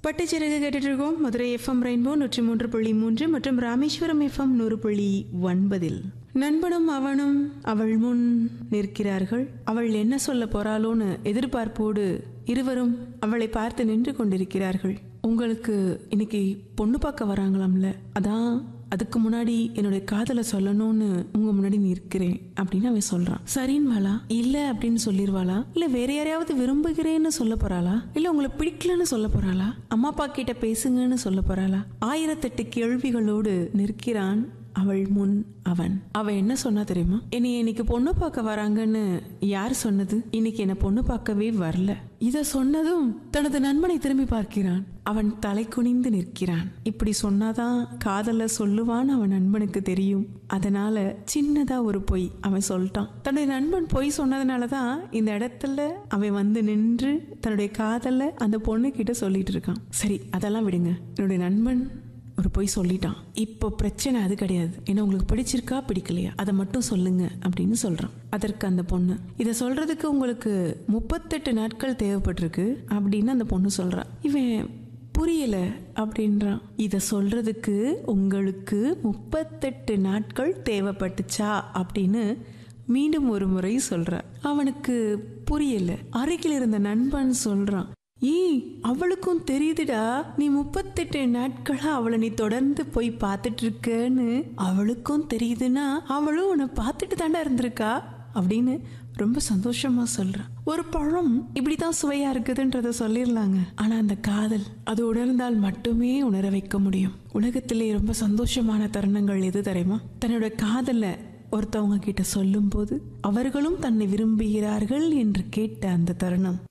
பட்டுச்சிறகு கேட்டுட்டு இருக்கோம் Madurai FM rainbow நூற்றி மூன்று புள்ளி மூன்று மற்றும் ராமேஸ்வரம் எஃப்எம் நூறு புள்ளி ஒன்பதில் நண்பனும் அவனும் அவள் முன் நிற்கிறார்கள் அவள் என்ன சொல்ல போறாளோன்னு எதிர்பார்ப்போடு இருவரும் அவளை பார்த்து நின்று கொண்டிருக்கிறார்கள் உங்களுக்கு இன்னைக்கு பொண்ணு பார்க்க வராங்களாம்ல அதான் அதுக்கு முன்னாடி என்னுடைய காதலை சொல்லணும்னு உங்க முன்னாடி நிற்கிறேன் அப்படின்னு அவன் சொல்றான் சரின்வாளா இல்ல அப்படின்னு சொல்லிடுவாளா இல்ல வேற யாரையாவது விரும்புகிறேன்னு சொல்ல போறாளா இல்ல உங்களை பிடிக்கலன்னு சொல்ல போறாளா அம்மா அப்பா கிட்ட பேசுங்கன்னு சொல்ல போறாளா ஆயிரத்தெட்டு கேள்விகளோடு நிற்கிறான் அவள் முன் அவன் அவ என்ன சொன்னா தெரியுமா என்னை இன்னைக்கு பொண்ணு பார்க்க வராங்கன்னு யார் சொன்னது இன்னைக்கு என்ன பொண்ணு பார்க்கவே வரல இத சொன்னதும் தனது நண்பனை திரும்பி பார்க்கிறான் அவன் தலை குனிந்து நிற்கிறான் இப்படி சொன்னாதான் காதல சொல்லுவான்னு அவன் நண்பனுக்கு தெரியும் அதனால சின்னதா ஒரு பொய் அவன் சொல்லிட்டான் தன்னுடைய நண்பன் பொய் சொன்னதுனாலதான் இந்த இடத்துல அவன் வந்து நின்று தன்னுடைய காதல அந்த பொண்ணு கிட்ட சொல்லிட்டு இருக்கான் சரி அதெல்லாம் விடுங்க என்னுடைய நண்பன் ஒரு பொய் சொல்லிட்டான் இப்போ பிரச்சனை அது கிடையாது ஏன்னா உங்களுக்கு பிடிச்சிருக்கா பிடிக்கலையா அதை மட்டும் சொல்லுங்க அப்படின்னு சொல்றான் அதற்கு அந்த பொண்ணு இதை சொல்றதுக்கு உங்களுக்கு முப்பத்தெட்டு நாட்கள் தேவைப்பட்டிருக்கு அப்படின்னு அந்த பொண்ணு சொல்றா இவன் புரியல அப்படின்றான் இதை சொல்றதுக்கு உங்களுக்கு முப்பத்தெட்டு நாட்கள் தேவைப்பட்டுச்சா அப்படின்னு மீண்டும் ஒரு முறை சொல்ற அவனுக்கு புரியல அருகில் இருந்த நண்பன் சொல்றான் ஏய் அவளுக்கும் தெரியுதுடா நீ முப்பத்தெட்டு நாட்களா அவளை நீ தொடர்ந்து போய் பார்த்துட்டு இருக்கன்னு அவளுக்கும் தெரியுதுன்னா அவளும் உன்னை பார்த்துட்டு தாண்டா இருந்திருக்கா அப்படின்னு ரொம்ப சந்தோஷமா சொல்றான் ஒரு பழம் இப்படிதான் சுவையா இருக்குதுன்றத சொல்லிடலாங்க ஆனா அந்த காதல் அது உணர்ந்தால் மட்டுமே உணர வைக்க முடியும் உலகத்திலே ரொம்ப சந்தோஷமான தருணங்கள் எது தெரியுமா தன்னோட காதல ஒருத்தவங்க கிட்ட சொல்லும்போது அவர்களும் தன்னை விரும்புகிறார்கள் என்று கேட்ட அந்த தருணம்